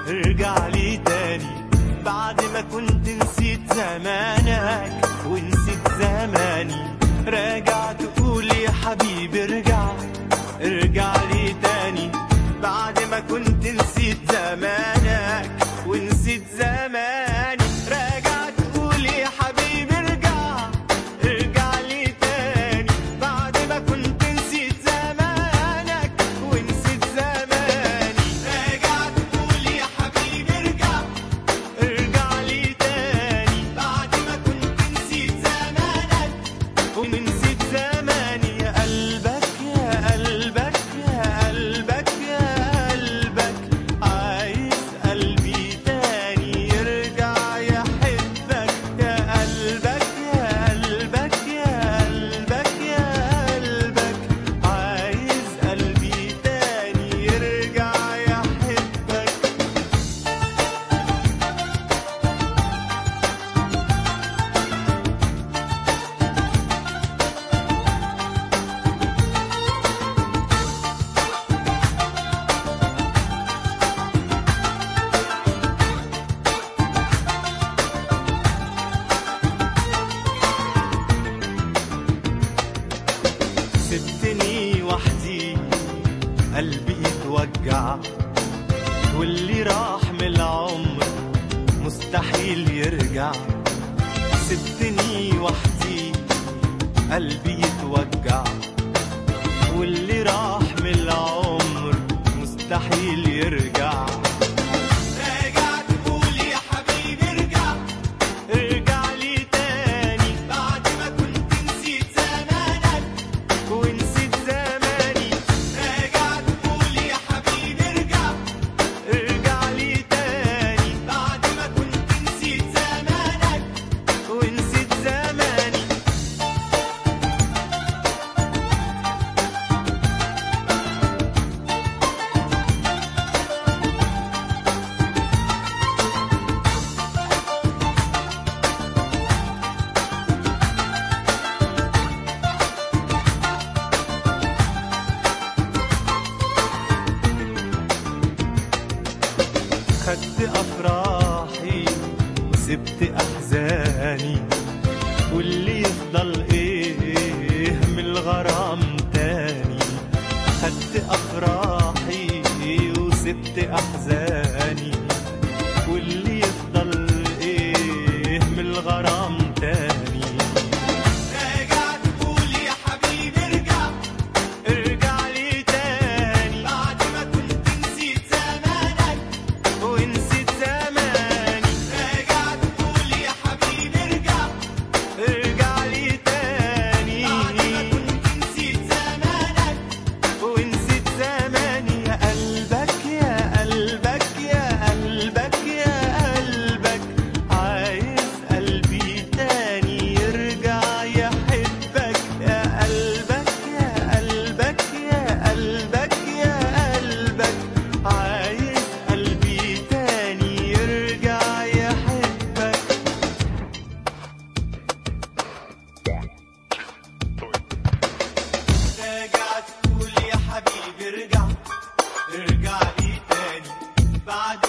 ارجع لي تاني بعد ما كنت نسيت زمانك ونسيت زماني راجع تقول يا حبيبي ارجع ارجع لي تاني بعد ما كنت نسيت زمانك ونسيت زماني راجع تقول يا حبيبي ارجع ارجع لي تاني بعد ما كنت نسيت زمانك ونسيت زماني راجع تقول يا حبيبي ارجع ارجع لي تاني بعد ما كنت نسيت زمانك ونسيت زماني يا قلبك يا قلبك يا قلبك يا قلبك عايز قلبي تاني يرجع يحبك يا قلبك يا قلبك يا قلبك يا قلبك عايز قلبي تاني يرجع يحبك سبتني وحدي قلبي يتوجع واللي راح من العمر مستحيل يرجع سبتني وحدي قلبي يتوجع واللي راح من العمر مستحيل يرجع راجع تقول يا حبيبي ارجع ارجع لي تاني بعد ما كنت نسيت زمانك ونسيت زماني راجع تقول يا حبيبي ارجع ارجع لي تاني بعد ما كنت نسيت زمانك ونسيت زماني خدت أفراحي وسبت أحزاني واللي يفضل إيه من الغرام تاني خدت أفراحي وسبت أحزاني واللي يفضل إيه من الغرام تاني راجع تقول يا حبيبي ارجع ارجع لي تاني بعد ما كنت نسيت زمانك ونسيت زماني راجع تقول يا حبيبي ارجع ارجع لي تاني بعد ما كنت نسيت زمانك ونسيت زماني يا قلبك يا قلبك يا قلبك يا قلبك عايز قلبي تاني يرجع يحبك يا قلبك يا قلبك يا قلبك يا قلبك عايز قلبي تاني يرجع يحبك راجع تقول يا حبيبي ارجع ارجع لي تاني بعد